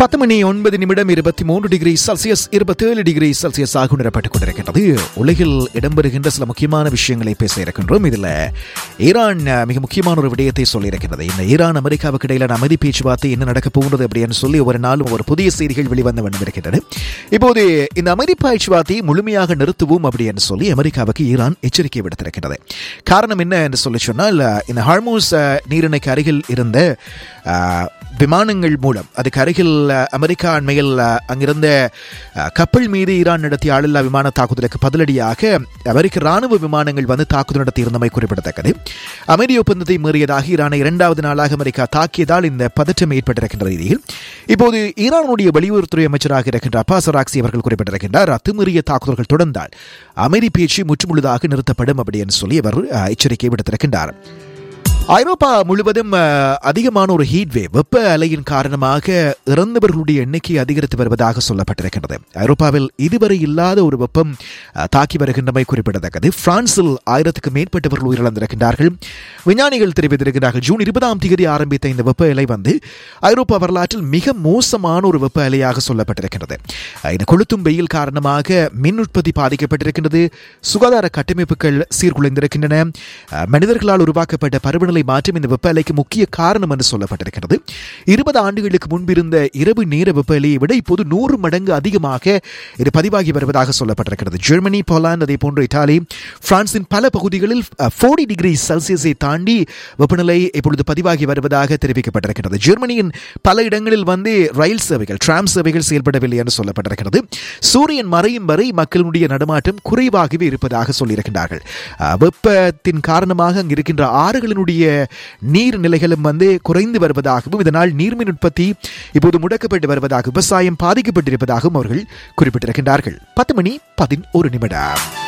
பத்து மணி ஒன்பது நிமிடம் இருபத்தி மூன்று டிகிரி செல்சியஸ் இருபத்தேழு டிகிரி செல்சியஸ் ஆக உணரப்பட்டுக் கொண்டிருக்கின்றது உலகில் இடம்பெறுகின்ற சில முக்கியமான விஷயங்களை பேச இருக்கின்றோம் இதில் ஈரான் அஹ், மிக முக்கியமான ஒரு விடயத்தை சொல்லியிருக்கிறது இந்த ஈரான் அமெரிக்காவுக்கு இடையிலான அமைதி பேச்சுவார்த்தை என்ன நடக்கப் போகிறது அப்படின்னு சொல்லி ஒவ்வொரு நாளும் ஒரு புதிய செய்திகள் வெளிவந்து வண்ணம் இருக்கின்றன இப்போது இந்த அமைதி பேச்சுவார்த்தையை முழுமையாக நிறுத்துவோம் அப்படின்னு சொல்லி அமெரிக்காவுக்கு ஈரான் எச்சரிக்கை விடுத்திருக்கிறது காரணம் என்ன என்று சொல்லி சொன்னால் அஹ், இந்த ஹார்மோஸ் அஹ், நீரிணைக்கு அருகில் இருந்த அஹ், விமானங்கள் மூலம் அதுக்கு அருகில் அஹ், அமெரிக்கா அண்மையில் அஹ், அங்கிருந்த அஹ், கப்பல் மீது ஈரான் நடத்திய ஆளில்லா விமான தாக்குதலுக்கு பதிலடியாக அமெரிக்க ராணுவ விமானங்கள் வந்து தாக்குதல் நடத்தியிருந்தமை குறிப்பிடத்தக்கது அமைதி ஒப்பந்தத்தை மீறியதாக ஈரானை இரண்டாவது நாளாக அமெரிக்கா தாக்கியதால் இந்த பதற்றம் ஏற்பட்டிருக்கின்ற ரீதியில் இப்போது ஈரானுடைய வெளியுறவுத்துறை அமைச்சராக இருக்கின்ற அப்பாஸ் அராக்சி அவர்கள் குறிப்பிட்டிருக்கின்றார் அத்துமீறிய தாக்குதல்கள் தொடர்ந்தால் அமைதி பேச்சு முற்றுமுழுதாக நிறுத்தப்படும் அப்படின்னு சொல்லி அவர் அஹ், எச்சரிக்கை விடுத்திருக்கின்றார் ஐரோப்பா முழுவதும் அஹ், அதிகமான ஒரு ஹீட் வேவ் வெப்ப அலையின் காரணமாக இறந்தவர்களுடைய எண்ணிக்கை அதிகரித்து வருவதாக சொல்லப்பட்டிருக்கின்றது ஐரோப்பாவில் இதுவரை இல்லாத ஒரு வெப்பம் அஹ், தாக்கி வருகின்றமை குறிப்பிடத்தக்கது பிரான்சில் ஆயிரத்துக்கு மேற்பட்டவர்கள் உயிரிழந்திருக்கின்றார்கள் விஞ்ஞானிகள் தெரிவித்திருக்கிறார்கள் ஜூன் இருபதாம் தேதி ஆரம்பித்த இந்த வெப்ப அலை வந்து ஐரோப்பா வரலாற்றில் மிக மோசமான ஒரு வெப்ப அலையாக சொல்லப்பட்டிருக்கின்றது அஹ், இந்த கொளுத்தும் வெயில் காரணமாக மின் உற்பத்தி பாதிக்கப்பட்டிருக்கின்றது சுகாதார கட்டமைப்புகள் சீர்குலைந்திருக்கின்றன அஹ், மனிதர்களால் உருவாக்கப்பட்ட பருவநிலை மாற்றம் இந்த வெப்ப அலைக்கு முக்கிய காரணம் என்று சொல்லப்பட்டிருக்கிறது இருபது ஆண்டுகளுக்கு முன்பிருந்த இரவு நேர வெப்ப அலையை விட இப்போது நூறு மடங்கு அதிகமாக இது பதிவாகி வருவதாக சொல்லப்பட்டிருக்கிறது ஜெர்மனி போலாந்து அதே போன்ற இத்தாலி பிரான்சின் பல பகுதிகளில் ஃபோர்டி டிகிரி செல்சியஸை தாண்டி வெப்பநிலை இப்பொழுது பதிவாகி வருவதாக தெரிவிக்கப்பட்டிருக்கிறது ஜெர்மனியின் பல இடங்களில் வந்து ரயில் சேவைகள் டிராம் சேவைகள் செயல்படவில்லை என்று சொல்லப்பட்டிருக்கிறது சூரியன் மறையும் வரை மக்களுடைய நடமாட்டம் குறைவாகவே இருப்பதாக சொல்லியிருக்கின்றார்கள் அஹ், வெப்பத்தின் காரணமாக அங்கு இருக்கின்ற ஆறுகளினுடைய நீர்நிலைகளும் வந்து குறைந்து வருவதாகவும் இதனால் நீர்மின் உற்பத்தி இப்போது முடக்கப்பட்டு வருவதாக விவசாயம் பாதிக்கப்பட்டிருப்பதாகவும் அவர்கள் குறிப்பிட்டிருக்கின்றார்கள் பத்து மணி பதினோரு நிமிடம்